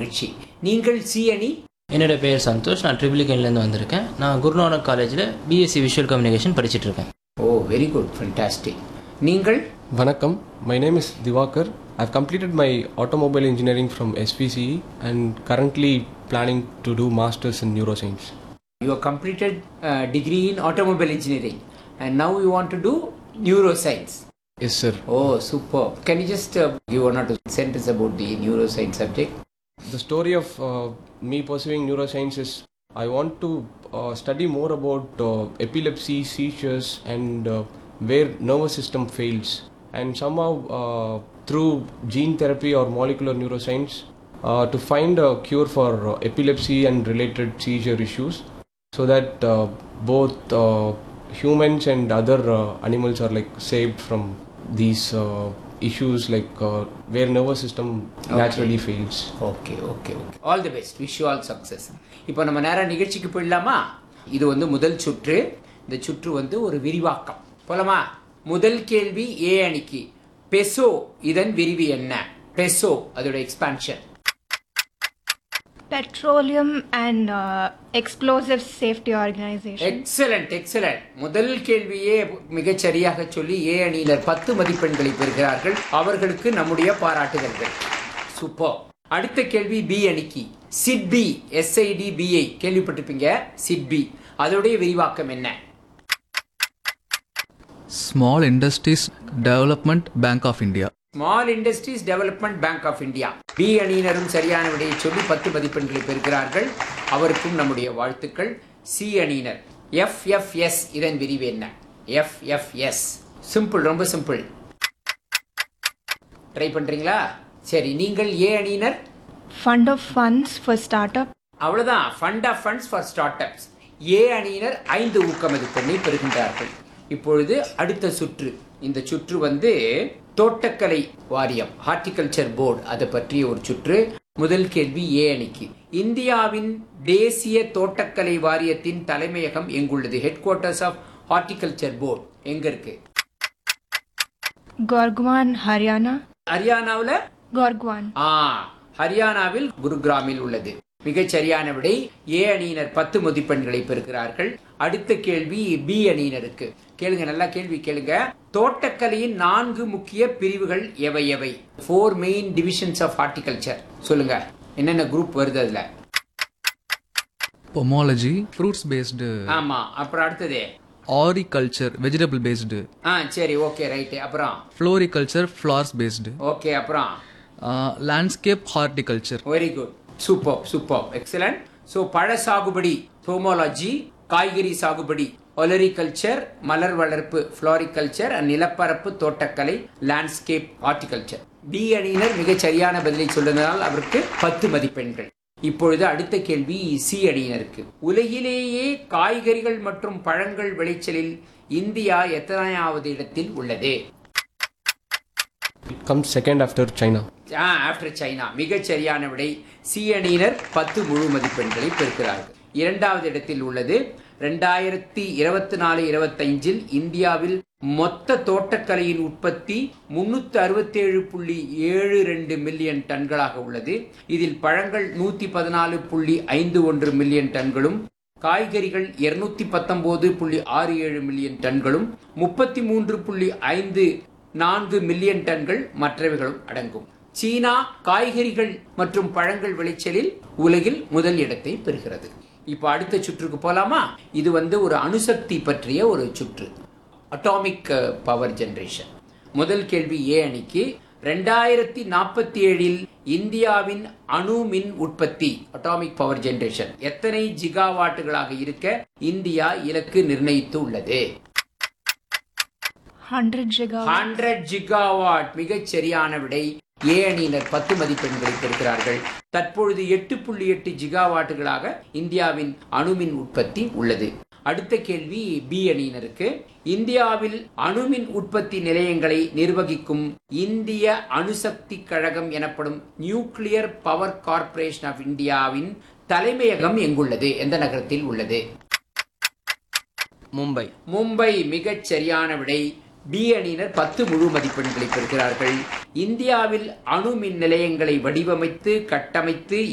மகிழ்ச்சி நீங்கள் சி அணி என்னோட பேர் சந்தோஷ் நான் ட்ரிபிளிகன்லேருந்து வந்திருக்கேன் நான் குருநானக் காலேஜில் பிஎஸ்சி விஷுவல் கம்யூனிகேஷன் படிச்சிட்டு இருக்கேன் ஓ வெரி குட் ஃபண்டாஸ்டிக் நீங்கள் Vanakkam, my name is Divakar. I've completed my automobile engineering from SPCE and currently planning to do masters in neuroscience. you have completed uh, degree in automobile engineering and now you want to do neuroscience. Yes, sir. Oh, super. Can you just uh, give one or two sentences about the neuroscience subject? The story of uh, me pursuing neuroscience is I want to uh, study more about uh, epilepsy, seizures, and uh, where nervous system fails. And somehow, uh, through gene therapy or molecular neuroscience, uh, to find a cure for uh, epilepsy and related seizure issues, so that uh, both uh, humans and other uh, animals are like saved from these uh, issues like uh, where nervous system naturally fails. Okay okay okay all the best wish you all success இப்போ நம்ம நேராக நிகழ்ச்சிக்கு போயிடலாமா இது வந்து முதல் சுற்று இந்த சுற்று வந்து ஒரு விரிவாக்கம் போலாமா முதல் கேள்வி ஏ அணிக்கு பெசோ இதன் விரிவு என்ன பெசோ அதோட expansion Petroleum and uh, Explosives Safety Organization. Excellent excellent முதல் கேள்வியே மிகச் சரியாக சொல்லி ஏ அணியினர் பத்து மதிப்பெண்களை பெறுகிறார்கள் அவர்களுக்கு நம்முடைய பாராட்டுதல்கள் சூப்பர் அடுத்த கேள்வி பி அணிக்கு சிட்பி எஸ்ஐடி பிஐ கேள்விப்பட்டிருப்பீங்க சிட்பி அதோடைய விரிவாக்கம் என்ன Small Industries Development Bank of India. Small industries development bank of India பி அணியினரும் சரியான விடையை சொல்லி பத்து மதிப்பெண்களை பெறுகிறார்கள் அவருக்கும் நம்முடைய வாழ்த்துக்கள் சி அணியினர் எஃப்எஃப்எஸ் இதன் விரிவு என்ன எஃப்எஃப்எஸ் சிம்பிள் ரொம்ப சிம்பிள் ட்ரை பண்றீங்களா சரி நீங்கள் ஏ அணியினர் Fund of Funds for Startup. அவ்வளவுதான் fund of funds for startups A அணியினர் ஐந்து ஊக்க மதிப்பெண்ணை பெறுகின்றார்கள் இப்பொழுது அடுத்த சுற்று இந்த சுற்று வந்து தோட்டக்கலை வாரியம் ஹார்டிகல்ச்சர் போர்டு அதை பற்றிய ஒரு சுற்று முதல் கேள்வி ஏ அணிக்கு இந்தியாவின் தேசிய தோட்டக்கலை வாரியத்தின் தலைமையகம் எங்குள்ளது headquarters of horticulture board எங்க இருக்கு Gorgwan, Haryana. ஹரியானாவுல Gorgwan. ஆ ஹரியானாவில் குருகிராமில் உள்ளது மிகச் சரியான விடை ஏ அணியினர் பத்து மதிப்பெண்களை பெறுகிறார்கள் அடுத்த கேள்வி பி அணியினருக்கு கேளுங்க நல்லா கேள்வி கேளுங்க தோட்டக்கலையின் நான்கு முக்கிய பிரிவுகள் எவை எவை four main divisions of horticulture சொல்லுங்க என்னென்ன குரூப் வருது அதுல Pomology, fruits based. ஆமா அப்புறம் அடுத்தது Horticulture, vegetable based. ஆ சரி ஓகே ரைட்டு அப்புறம் Floriculture, flowers based. ஓகே அப்புறம் Uh, landscape horticulture. Very good super super excellent so பழ சாகுபடி போமோலாஜி காய்கறி சாகுபடி ஒலரிகல்ச்சர் மலர் வளர்ப்பு ஃப்ளோரிகல்ச்சர் நிலப்பரப்பு தோட்டக்கலை லேண்ட்ஸ்கேப் ஹார்டிகல்ச்சர் பி அணியினர் மிகச் சரியான பதிலை சொல்லுவதனால் அவருக்கு பத்து மதிப்பெண்கள் இப்பொழுது அடுத்த கேள்வி சி அணியினருக்கு உலகிலேயே காய்கறிகள் மற்றும் பழங்கள் விளைச்சலில் இந்தியா எத்தனையாவது இடத்தில் உள்ளது It comes second after China. After China மிகச் சரியான விடை சி அணியினர் பத்து முழு மதிப்பெண்களை பெறுகிறார்கள் இரண்டாவது இடத்தில் உள்ளது ரெண்டாயிரத்தி இருபத்தி நாலு இருபத்தைந்தில் இந்தியாவில் மொத்த தோட்டக்கலையின் உற்பத்தி முன்னூத்தி அறுபத்தி ஏழு புள்ளி ஏழு ரெண்டு மில்லியன் டன்களாக உள்ளது இதில் பழங்கள் நூத்தி பதினாலு புள்ளி ஐந்து ஒன்று மில்லியன் டன்களும் காய்கறிகள் இருநூத்தி பத்தொன்பது புள்ளி ஆறு ஏழு மில்லியன் டன்களும் முப்பத்தி மூன்று புள்ளி ஐந்து நான்கு மில்லியன் டன்கள் மற்றவைகளும் அடங்கும் சீனா காய்கறிகள் மற்றும் பழங்கள் விளைச்சலில் உலகில் முதல் இடத்தை பெறுகிறது இப்போ அடுத்த சுற்றுக்கு போலாமா இது வந்து ஒரு அணுசக்தி பற்றிய ஒரு சுற்று அட்டாமிக் பவர் ஜெனரேஷன் முதல் கேள்வி ஏ அணிக்கு ரெண்டாயிரத்தி நாற்பத்தி ஏழில் இந்தியாவின் அணு மின் உற்பத்தி அட்டாமிக் பவர் ஜெனரேஷன் எத்தனை ஜிகாவாட்டுகளாக இருக்க இந்தியா இலக்கு நிர்ணயித்து உள்ளது 100 gigawatt. ஹண்ட்ரட் ஜிகாவாட் மிகச் சரியான விடை ஏ அணியினர் பத்து மதிப்பெண்களை பெறுகிறார்கள் தற்பொழுது எட்டு புள்ளி எட்டு ஜிகாவாட்டுகளாக இந்தியாவின் அணுமின் உற்பத்தி உள்ளது அடுத்த கேள்வி பி அணியினருக்கு இந்தியாவில் அணுமின் உற்பத்தி நிலையங்களை நிர்வகிக்கும் இந்திய அணுசக்தி கழகம் எனப்படும் நியூக்ளியர் பவர் கார்ப்பரேஷன் ஆஃப் இந்தியாவின் தலைமையகம் எங்குள்ளது எந்த நகரத்தில் உள்ளது மும்பை மும்பை மிகச் சரியான விடை பி அணியினர் பத்து முழு மதிப்பெண்களை பெறுகிறார்கள் இந்தியாவில் அணு மின் நிலையங்களை வடிவமைத்து கட்டமைத்து